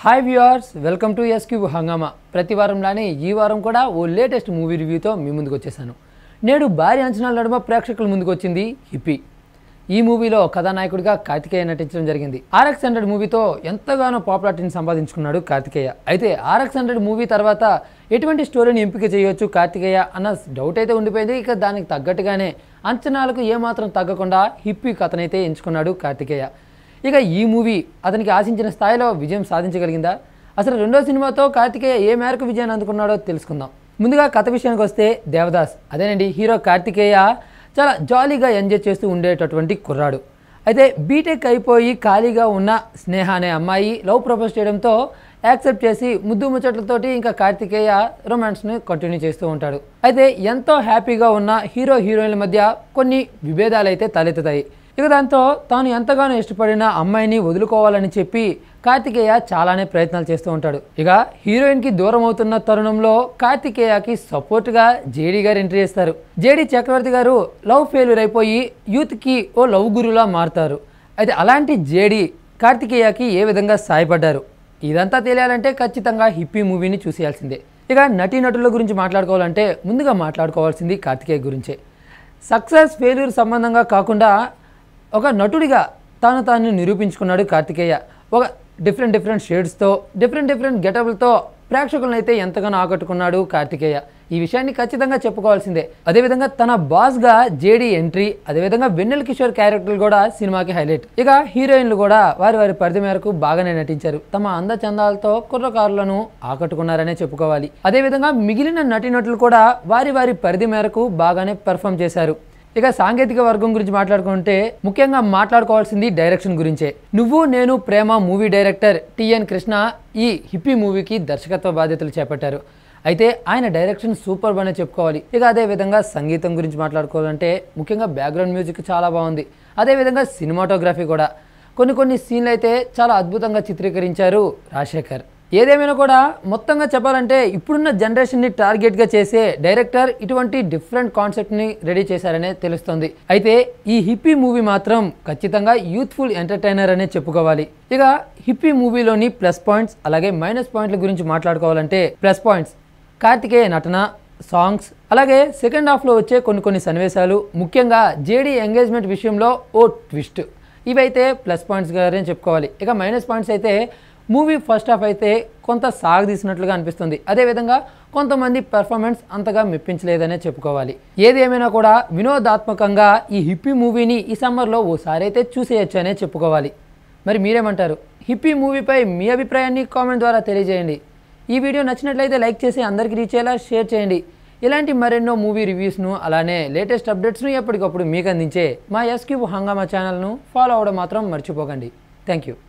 hi viewers welcome to S Cube Hungama ప్రతి వారంలానే ఈ వారం కూడా ఓ లేటెస్ట్ మూవీ రివ్యూతో మీ ముందుకు వచ్చేసాను నేడు భారీ అంచనాల నడుమ ప్రేక్షకుల ముందుకు వచ్చింది హిప్పీ ఈ మూవీలో కథానాయకుడిగా కార్తికేయ నటించడం జరిగింది ఆర్ఎక్స్ హండ్రెడ్ మూవీతో ఎంతగానో పాపులారిటీని సంపాదించుకున్నాడు కార్తికేయ అయితే ఆర్ఎక్స్ హండ్రెడ్ మూవీ తర్వాత ఎటువంటి స్టోరీని ఎంపిక చేయొచ్చు కార్తికేయ అన్న డౌట్ అయితే ఉండిపోయింది ఇక దానికి తగ్గట్టుగానే అంచనాలకు ఏమాత్రం తగ్గకుండా హిప్పీ కథనైతే ఎంచుకున్నాడు కార్తికేయ ఇక ఈ మూవీ అతనికి ఆశించిన స్థాయిలో విజయం సాధించగలిగిందా అసలు రెండో సినిమాతో కార్తికేయ ఏ మేరకు విజయాన్ని అందుకున్నాడో తెలుసుకుందాం ముందుగా కథ విషయానికి వస్తే దేవదాస్ అదేనండి హీరో కార్తికేయ చాలా జాలీగా ఎంజాయ్ చేస్తూ ఉండేటటువంటి కుర్రాడు అయితే బీటెక్ అయిపోయి ఖాళీగా ఉన్న స్నేహ అనే అమ్మాయి లవ్ ప్రపోజ్ చేయడంతో యాక్సెప్ట్ చేసి ముద్దు ముచ్చట్లతోటి ఇంకా కార్తికేయ రొమాన్స్ని కంటిన్యూ చేస్తూ ఉంటాడు అయితే ఎంతో హ్యాపీగా ఉన్న హీరో హీరోయిన్ల మధ్య కొన్ని విభేదాలు అయితే తలెత్తుతాయి ఇక దాంతో తాను ఎంతగానో ఇష్టపడిన అమ్మాయిని వదులుకోవాలని చెప్పి కార్తికేయ చాలానే ప్రయత్నాలు చేస్తూ ఉంటాడు ఇక హీరోయిన్కి దూరం అవుతున్న తరుణంలో కార్తికేయకి సపోర్ట్గా జేడీ గారు ఎంట్రీ చేస్తారు జేడీ చక్రవర్తి గారు లవ్ ఫెయిల్యూర్ అయిపోయి యూత్కి ఓ లవ్ గురులా మారుతారు అయితే అలాంటి జేడీ కార్తికేయకి ఏ విధంగా సాయపడ్డారు ఇదంతా తెలియాలంటే ఖచ్చితంగా హిప్పీ మూవీని చూసేయాల్సిందే ఇక నటీనటుల గురించి మాట్లాడుకోవాలంటే ముందుగా మాట్లాడుకోవాల్సింది కార్తికేయ గురించే సక్సెస్ ఫెయిల్యూర్ సంబంధంగా కాకుండా ఒక నటుడిగా తాను తాను నిరూపించుకున్నాడు కార్తికేయ ఒక డిఫరెంట్ డిఫరెంట్ షేడ్స్తో డిఫరెంట్ డిఫరెంట్ గెటబుల్తో ప్రేక్షకులను అయితే ఎంతగానో ఆకట్టుకున్నాడు కార్తికేయ ఈ విషయాన్ని ఖచ్చితంగా చెప్పుకోవాల్సిందే అదేవిధంగా తన బాస్గా జేడీ ఎంట్రీ అదేవిధంగా వెన్నెల కిషోర్ క్యారెక్టర్లు కూడా సినిమాకి హైలైట్ ఇక హీరోయిన్లు కూడా వారి వారి పరిధి మేరకు బాగానే నటించారు తమ అందచందాలతో కుర్రకారులను ఆకట్టుకున్నారనే చెప్పుకోవాలి అదేవిధంగా మిగిలిన నటీనటులు కూడా వారి వారి పరిధి మేరకు బాగానే పెర్ఫామ్ చేశారు ఇక సాంకేతిక వర్గం గురించి మాట్లాడుకుంటే ముఖ్యంగా మాట్లాడుకోవాల్సింది డైరెక్షన్ గురించే Nuvvu Nenu Prema movie director TN Krishna ఈ హిప్పీ మూవీకి దర్శకత్వ బాధ్యతలు చేపట్టారు అయితే ఆయన డైరెక్షన్ సూపర్ అనే చెప్పుకోవాలి ఇక అదే విధంగా సంగీతం గురించి మాట్లాడుకోవాలంటే ముఖ్యంగా బ్యాక్గ్రౌండ్ మ్యూజిక్ చాలా బాగుంది అదేవిధంగా సినిమాటోగ్రఫీ కూడా కొన్ని కొన్ని సీన్లు అయితే చాలా అద్భుతంగా చిత్రీకరించారు రాజశేఖర్ ఏదేమైనా కూడా మొత్తంగా చెప్పాలంటే ఇప్పుడున్న జనరేషన్ని టార్గెట్గా చేసే డైరెక్టర్ ఇటువంటి డిఫరెంట్ కాన్సెప్ట్ని రెడీ చేశారనే తెలుస్తుంది అయితే ఈ హిప్పీ మూవీ మాత్రం ఖచ్చితంగా యూత్ఫుల్ ఎంటర్టైనర్ అనే చెప్పుకోవాలి ఇక హిప్పీ మూవీలోని ప్లస్ పాయింట్స్ అలాగే మైనస్ పాయింట్ల గురించి మాట్లాడుకోవాలంటే ప్లస్ పాయింట్స్ కార్తికేయ నటన సాంగ్స్ అలాగే సెకండ్ హాఫ్లో వచ్చే కొన్ని కొన్ని సన్నివేశాలు ముఖ్యంగా జేడీ ఎంగేజ్మెంట్ విషయంలో ఓ ట్విస్ట్ ఇవైతే ప్లస్ పాయింట్స్ గానే చెప్పుకోవాలి ఇక మైనస్ పాయింట్స్ అయితే మూవీ ఫస్ట్ హాఫ్ అయితే కొంత సాగదీసినట్లుగా అనిపిస్తుంది అదేవిధంగా కొంతమంది పెర్ఫార్మెన్స్ అంతగా మెప్పించలేదనే చెప్పుకోవాలి ఏది ఏమైనా కూడా వినోదాత్మకంగా ఈ హిప్పీ మూవీని ఈ సమ్మర్లో ఓసారి అయితే చూసేయచ్చు అనే చెప్పుకోవాలి మరి మీరేమంటారు హిప్పీ మూవీపై మీ అభిప్రాయాన్ని కామెంట్ ద్వారా తెలియజేయండి ఈ వీడియో నచ్చినట్లయితే లైక్ చేసి అందరికీ రీచ్ అయ్యేలా షేర్ చేయండి ఇలాంటి మరెన్నో మూవీ రివ్యూస్ను అలానే లేటెస్ట్ అప్డేట్స్ను ఎప్పటికప్పుడు మీకు అందించే మా ఎస్క్యూబ్ హంగామా ఛానల్ను ఫాలో అవ్వడం మాత్రం మర్చిపోకండి థ్యాంక్ యూ